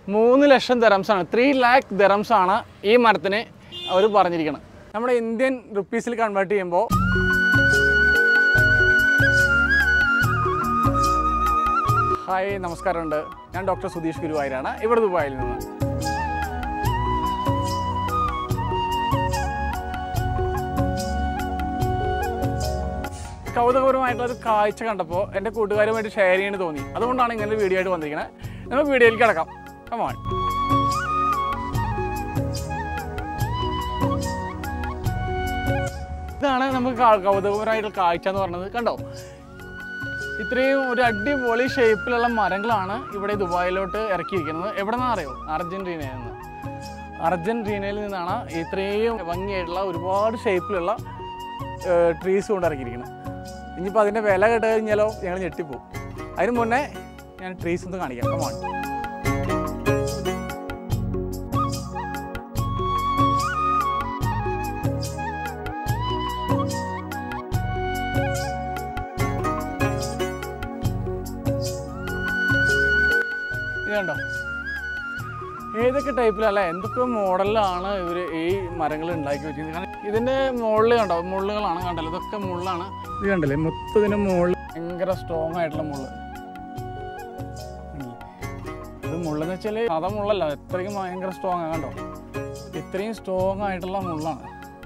മൂന്ന് ലക്ഷം ദറംസാണ് ത്രീ ലാക്ക് ദറംസ് ആണ് ഈ മരത്തിന് അവർ പറഞ്ഞിരിക്കുന്നത് നമ്മുടെ ഇന്ത്യൻ റുപ്പീസിൽ കൺവേർട്ട് ചെയ്യുമ്പോൾ ഹായ് നമസ്കാരമുണ്ട് ഞാൻ ഡോക്ടർ സുധീഷ് ഗുരുവായൂരാണ് ഇവിടെ ദുബായിൽ നിന്ന് കൗതുകപരമായിട്ടുള്ള ഒരു കാഴ്ച കണ്ടപ്പോൾ എൻ്റെ കൂട്ടുകാരുമായിട്ട് ഷെയർ ചെയ്യാൻ തോന്നി അതുകൊണ്ടാണ് ഇങ്ങനെ ഒരു വീഡിയോ ആയിട്ട് വന്നിരിക്കുന്നത് നമുക്ക് വീഡിയോയിലേക്ക് കിടക്കാം കമാൺ ഇതാണ് നമുക്ക് കാ- കൗതുകപരമായിട്ടുള്ള കാഴ്ച എന്ന് പറയുന്നത് കണ്ടോ ഇത്രയും ഒരു അടിപൊളി ഷേപ്പിലുള്ള മരങ്ങളാണ് ഇവിടെ ദുബായിലോട്ട് ഇറക്കിയിരിക്കുന്നത് എവിടെ നിന്നാണ് അറിയോ അർജന്റീനയിൽ നിന്ന് അർജന്റീനയിൽ നിന്നാണ് ഇത്രയും ഭംഗിയായിട്ടുള്ള ഒരുപാട് ഷേപ്പിലുള്ള ട്രീസ് കൊണ്ട് ഇറക്കിയിരിക്കുന്നത് ഇനിയിപ്പോൾ അതിൻ്റെ വില കേട്ട് കഴിഞ്ഞാലോ ഞങ്ങൾ ഞെട്ടിപ്പോവും അതിന് മുന്നേ ഞാൻ ട്രീസ് ഒന്ന് കാണിക്കാം കമാൺ ഇത് കണ്ടോ ഏതൊക്കെ ടൈപ്പിലല്ല എന്തൊക്കെ മോഡലിലാണ് ഇവർ ഈ മരങ്ങൾ ഉണ്ടാക്കി വെച്ചിരിക്കുന്നത് കാരണം ഇതിൻ്റെ മുകളിൽ കണ്ടോ മുള്ളുകളാണ് കണ്ടല്ലോ ഇതൊക്കെ മുള്ളാണ് ഇത് കണ്ടല്ലേ മൊത്തത്തിൻ്റെ മുകളിൽ ഭയങ്കര സ്ട്രോങ് ആയിട്ടുള്ള മുള്ള് കണ്ടില്ലേ? ഇത് മുള്ളെന്ന് വെച്ചാൽ സാധാ മുള്ളല്ല എത്രയും ഭയങ്കര സ്ട്രോങ് ആണ് കണ്ടോ ഇത്രയും സ്ട്രോങ് ആയിട്ടുള്ള മുള്ളാണ്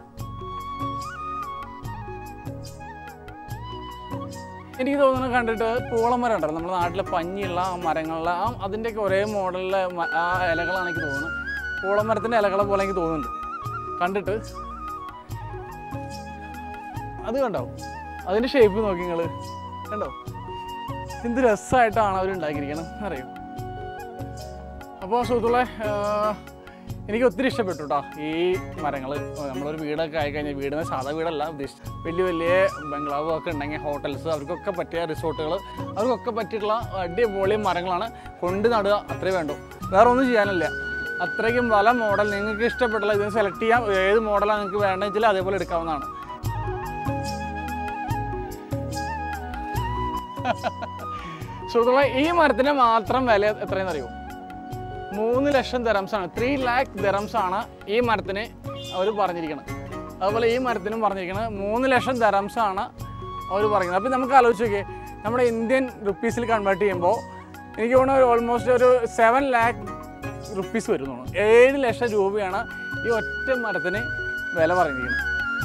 എനിക്ക് തോന്നുന്നത് കണ്ടിട്ട് പൂളമരം ഉണ്ടല്ലോ നമ്മുടെ നാട്ടിലെ പഞ്ഞിയുള്ള ആ മരങ്ങളിലെ ആ അതിൻ്റെയൊക്കെ ഒരേ മോഡലിലെ മ- ആ ഇലകളാണ് എനിക്ക് തോന്നുന്നത് പൂളമരത്തിൻ്റെ ഇലകളെ പോലെ എനിക്ക് തോന്നുന്നുണ്ട് കണ്ടിട്ട് അത് കണ്ടോ അതിൻ്റെ ഷേപ്പ് നോക്കി നിങ്ങൾ കണ്ടോ എന്ത് രസമായിട്ടാണ് അവർ ഉണ്ടാക്കിയിരിക്കുന്നത് അറിയോ അപ്പോൾ സുഹൃത്തുക്കളെ ആഹ്, എനിക്ക് ഒത്തിരി ഇഷ്ടപ്പെട്ടു കേട്ടോ ഈ മരങ്ങൾ നമ്മളൊരു വീടൊക്കെ ആയിക്കഴിഞ്ഞാൽ വീടിന് സാധാ വീടല്ല ഉദ്ദേശിച്ചത് വലിയ വലിയ ബംഗ്ലാവ് ഒക്കെ ഉണ്ടെങ്കിൽ ഹോട്ടൽസ് അവർക്കൊക്കെ പറ്റിയ റിസോർട്ടുകൾ അവർക്കൊക്കെ പറ്റിയിട്ടുള്ള അടിപൊളി മരങ്ങളാണ് കൊണ്ട് നടുക അത്രേ വേണ്ടു വേറെ ഒന്നും ചെയ്യാനില്ല അത്രയ്ക്കും പല മോഡൽ നിങ്ങൾക്ക് ഇഷ്ടപ്പെട്ടുള്ള ഇതിന് സെലക്ട് ചെയ്യാം ഏത് മോഡലാണ് നിങ്ങൾക്ക് വേണ്ടതെന്ന് വെച്ചാൽ അതേപോലെ എടുക്കാവുന്നതാണ് സുഹൃത്തുക്കളെ ഈ മരത്തിന് മാത്രം വില എത്രയെന്ന് അറിയോ മൂന്ന് ലക്ഷം ദറംസാണ് ത്രീ ലാക്ക് ദറംസ് ആണ് ഈ മരത്തിന് അവർ പറഞ്ഞിരിക്കുന്നത് അതുപോലെ ഈ മരത്തിനും പറഞ്ഞിരിക്കുന്നത് മൂന്ന് ലക്ഷം ദറംസ് ആണ് അവർ പറയുന്നത് അപ്പോൾ നമുക്ക് ആലോചിച്ച് നോക്കിയേ നമ്മുടെ ഇന്ത്യൻ റുപ്പീസിൽ കൺവേർട്ട് ചെയ്യുമ്പോൾ എനിക്ക് തോന്നുന്നു ഓൾമോസ്റ്റ് ഒരു സെവൻ ലാക്ക് റുപ്പീസ് വരുന്നു ഏഴ് ലക്ഷം രൂപയാണ് ഈ ഒറ്റ മരത്തിന് വില പറഞ്ഞിരിക്കുന്നത്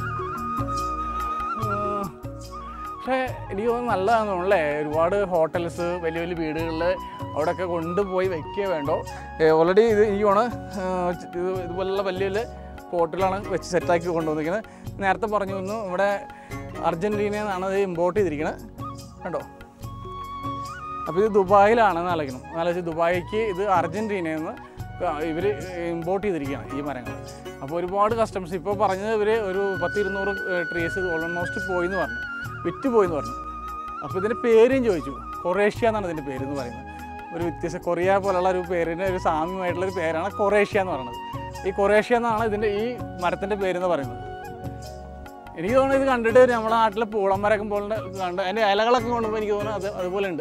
ഉം. പക്ഷേ എനിക്ക് തോന്നുന്നു നല്ലതാണെന്ന് തോന്നുന്നു അല്ലേ ഒരുപാട് ഹോട്ടൽസ് വലിയ വലിയ വീടുകളിൽ അവിടെയൊക്കെ കൊണ്ടുപോയി വെക്കുക വേണ്ടോ ഓൾറെഡി ഇത് എനിക്ക് തോന്നുന്നു ഇത് ഇതുപോലുള്ള വലിയ വലിയ പോട്ടിലാണ് വെച്ച് സെറ്റാക്കി കൊണ്ടുവന്നിരിക്കുന്നത് നേരത്തെ പറഞ്ഞു വന്നു ഇവിടെ അർജൻറ്റീനയിൽ നിന്നാണ് ഇത് ഇമ്പോർട്ട് ചെയ്തിരിക്കുന്നത് കണ്ടോ അപ്പോൾ ഇത് ദുബായിലാണെന്ന് ആലോചിക്കണം ആലോചിച്ച് ദുബായിക്ക് ഇത് അർജൻറ്റീനയിൽ നിന്ന് ഇവർ ഇമ്പോർട്ട് ചെയ്തിരിക്കുകയാണ് ഈ മരങ്ങൾ അപ്പോൾ ഒരുപാട് കസ്റ്റമേഴ്സ് ഇപ്പോൾ പറഞ്ഞത് ഇവർ ഒരു പത്ത് ഇരുന്നൂറ് ട്രീസ് ഓൾമോസ്റ്റ് പോയി എന്ന് പറഞ്ഞു വിറ്റ് പോയി എന്ന് പറഞ്ഞു അപ്പോൾ ഇതിൻ്റെ പേരും ചോദിച്ചു കൊറേഷ്യ എന്നാണ് ഇതിൻ്റെ പേര് എന്ന് പറയുന്നത് ഒരു വ്യത്യസ്ത കൊറിയ പോലുള്ള ഒരു പേരിന് ഒരു സാമ്യമായിട്ടുള്ള ഒരു പേരാണ് കൊറേഷ്യ എന്ന് പറയുന്നത് ഈ കൊറേഷ്യ എന്നാണ് ഇതിൻ്റെ ഈ മരത്തിൻ്റെ പേരെന്ന് പറയുന്നത് എനിക്ക് തോന്നുന്നു ഇത് കണ്ടിട്ട് നമ്മുടെ നാട്ടിലെ പൂളമരൊക്കെ പോലെ കണ്ട് അതിൻ്റെ ഇലകളൊക്കെ കൊണ്ടുപോയി എനിക്ക് തോന്നുന്നു അത് അതുപോലെ ഉണ്ട്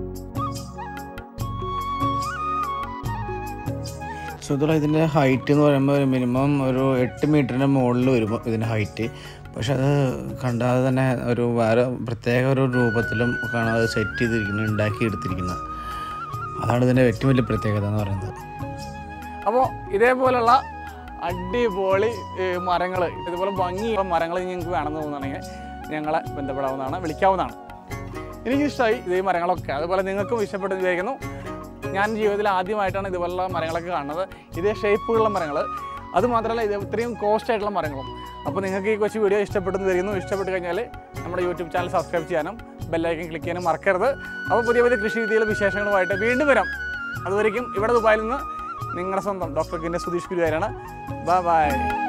സുഹൃത്തുക്കളെ ഇതിൻ്റെ ഹൈറ്റ് എന്ന് പറയുമ്പോൾ ഒരു മിനിമം ഒരു എട്ട് മീറ്ററിൻ്റെ മുകളിൽ വരും ഇതിൻ്റെ ഹൈറ്റ് പക്ഷെ അത് കണ്ടാതെ തന്നെ ഒരു വേറെ പ്രത്യേക ഒരു രൂപത്തിലും കാണാൻ അത് സെറ്റ് ചെയ്തിരിക്കുന്നത് ഉണ്ടാക്കി എടുത്തിരിക്കുന്നത് അതാണ് ഇതിൻ്റെ ഏറ്റവും വലിയ പ്രത്യേകത എന്ന് പറയുന്നത് അപ്പോൾ ഇതേപോലുള്ള അടിപൊളി മരങ്ങൾ ഇതുപോലെ ഭംഗിയുള്ള മരങ്ങൾ നിങ്ങൾക്ക് വേണമെന്ന് തോന്നുകയാണെങ്കിൽ ഞങ്ങളെ ബന്ധപ്പെടാവുന്നതാണ് വിളിക്കാവുന്നതാണ് എനിക്കിഷ്ടമായി ഇതേ മരങ്ങളൊക്കെ അതുപോലെ നിങ്ങൾക്കും ഇഷ്ടപ്പെട്ടു വിചാരിക്കുന്നു ഞാൻ ജീവിതത്തിൽ ആദ്യമായിട്ടാണ് ഇതുപോലുള്ള മരങ്ങളൊക്കെ കാണുന്നത് ഇതേ ഷേപ്പുള്ള മരങ്ങൾ അതുമാത്രമല്ല ഇത് ഇത്രയും കോസ്റ്റ് ആയിട്ടുള്ള മരങ്ങളും അപ്പോൾ നിങ്ങൾക്ക് ഈ കൊച്ചു വീഡിയോ ഇഷ്ടപ്പെട്ടെന്ന് തരുന്നു ഇഷ്ടപ്പെട്ട് കഴിഞ്ഞാൽ നമ്മുടെ യൂട്യൂബ് ചാനൽ സബ്സ്ക്രൈബ് ചെയ്യാനും ബെല്ലൈക്കൻ ക്ലിക്ക് ചെയ്യാനും മറക്കരുത് അപ്പോൾ പുതിയ പുതിയ കൃഷി രീതിയിലെ വിശേഷങ്ങളുമായിട്ട് വീണ്ടും വരാം അതുവരേക്കും ഇവിടെ ദുബായിൽ നിന്ന് നിങ്ങളുടെ സ്വന്തം ഡോക്ടർ കിന്നെ സുധീഷ് ഗുരുവാരാണ് ബൈ ബൈ